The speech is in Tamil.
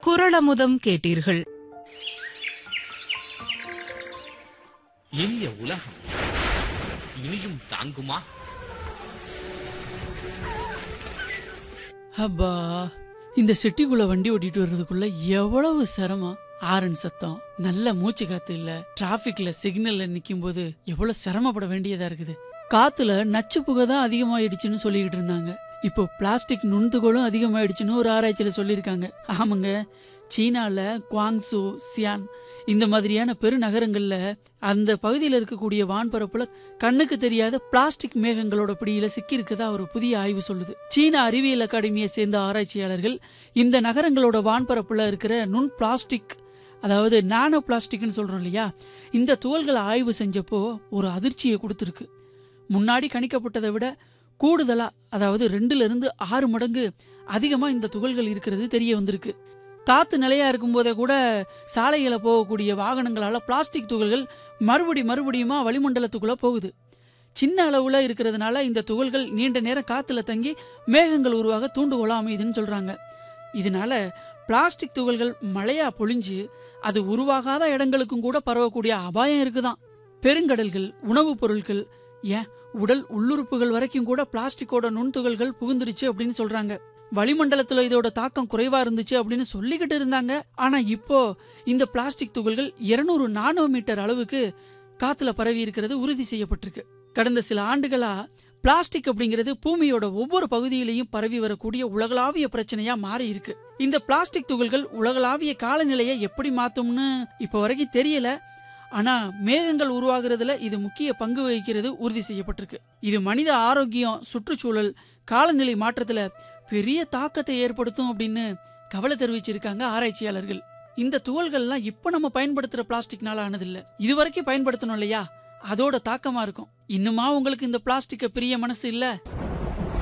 குரளமுதம் கேட்டீர்கள் இனிய உலகம் இனியும் தாங்குமா அப்பா இந்த சிட்டிக்குள்ள வண்டி ஓட்டிட்டு வர்றதுக்குள்ள எவ்வளவு சிரமம் ஆரன் சத்தம் நல்ல மூச்சு காத்து இல்ல டிராபிக்ல சிக்னல்ல நிக்கும் போது எவ்வளவு சிரமப்பட வேண்டியதா இருக்குது காத்துல நச்சு புகை தான் அதிகமாயிடுச்சுன்னு சொல்லிக்கிட்டு இருந்தாங்க இப்போ பிளாஸ்டிக் நுண்துகளும் அதிகமாயிடுச்சுன்னு ஒரு ஆராய்ச்சியில சொல்லியிருக்காங்க ஆமாங்க சீனால குவாங்சு சியான் இந்த மாதிரியான பெருநகரங்கள்ல அந்த பகுதியில் இருக்கக்கூடிய வான்பரப்புல கண்ணுக்கு தெரியாத பிளாஸ்டிக் மேகங்களோட பிடியில சிக்கியிருக்கதா ஒரு புதிய ஆய்வு சொல்லுது சீன அறிவியல் அகாடமியை சேர்ந்த ஆராய்ச்சியாளர்கள் இந்த நகரங்களோட வான்பரப்புல இருக்கிற நுண் பிளாஸ்டிக் அதாவது நானோ பிளாஸ்டிக்னு சொல்றோம் இல்லையா இந்த துகள்களை ஆய்வு செஞ்சப்போ ஒரு அதிர்ச்சியை கொடுத்துருக்கு முன்னாடி கணிக்கப்பட்டதை விட கூடுதலா அதாவது ரெண்டுல இருந்து ஆறு மடங்கு அதிகமா இந்த துகள்கள் இருக்கிறது தெரிய வந்திருக்கு காத்து நிலையா இருக்கும்போதே கூட சாலைகளை போகக்கூடிய வாகனங்களால பிளாஸ்டிக் துகள்கள் மறுபடி மறுபடியுமா வளிமண்டலத்துக்குள்ள போகுது சின்ன அளவுல இருக்கிறதுனால இந்த துகள்கள் நீண்ட நேரம் காத்துல தங்கி மேகங்கள் உருவாக தூண்டுகோலா அமையுதுன்னு சொல்றாங்க இதனால பிளாஸ்டிக் துகள்கள் மழையா பொழிஞ்சு அது உருவாகாத இடங்களுக்கும் கூட பரவக்கூடிய அபாயம் இருக்குதாம் பெருங்கடல்கள் உணவுப் பொருட்கள் ஏன் உடல் உள்ளுறுப்புகள் வரைக்கும் கூட பிளாஸ்டிக்கோட நுண்துகள்கள் புகுந்துருச்சு அப்படின்னு சொல்றாங்க வளிமண்டலத்துல இதோட தாக்கம் குறைவா இருந்துச்சு அப்படின்னு சொல்லிக்கிட்டு இருந்தாங்க ஆனா இப்போ இந்த பிளாஸ்டிக் துகள்கள் 200 நானோ மீட்டர் அளவுக்கு காத்துல பரவி இருக்கிறது உறுதி செய்யப்பட்டிருக்கு கடந்த சில ஆண்டுகளா பிளாஸ்டிக் அப்படிங்கிறது பூமியோட ஒவ்வொரு பகுதியிலையும் பரவி வரக்கூடிய உலகளாவிய பிரச்சனையா மாறி இருக்கு இந்த பிளாஸ்டிக் துகள்கள் உலகளாவிய காலநிலையை எப்படி மாத்தும்னு இப்ப வரைக்கும் தெரியல ஆனா மேகங்கள் உருவாகிறதுல இது முக்கிய பங்கு வகிக்கிறது உறுதி செய்யப்பட்டிருக்கு இது மனித ஆரோக்கியம் சுற்றுச்சூழல் காலநிலை மாற்றத்துல பெரிய தாக்கத்தை ஏற்படுத்தும் அப்படின்னு கவலை தெரிவிச்சிருக்காங்க ஆராய்ச்சியாளர்கள் இந்த துகள்கள்லாம் இப்ப நம்ம பயன்படுத்துற பிளாஸ்டிக்னால ஆனதில்ல இதுவரைக்கும் பயன்படுத்தணும் இல்லையா அதோட தாக்கமா இருக்கும் இன்னுமா உங்களுக்கு இந்த பிளாஸ்டிக்க பிரிய மனசு இல்ல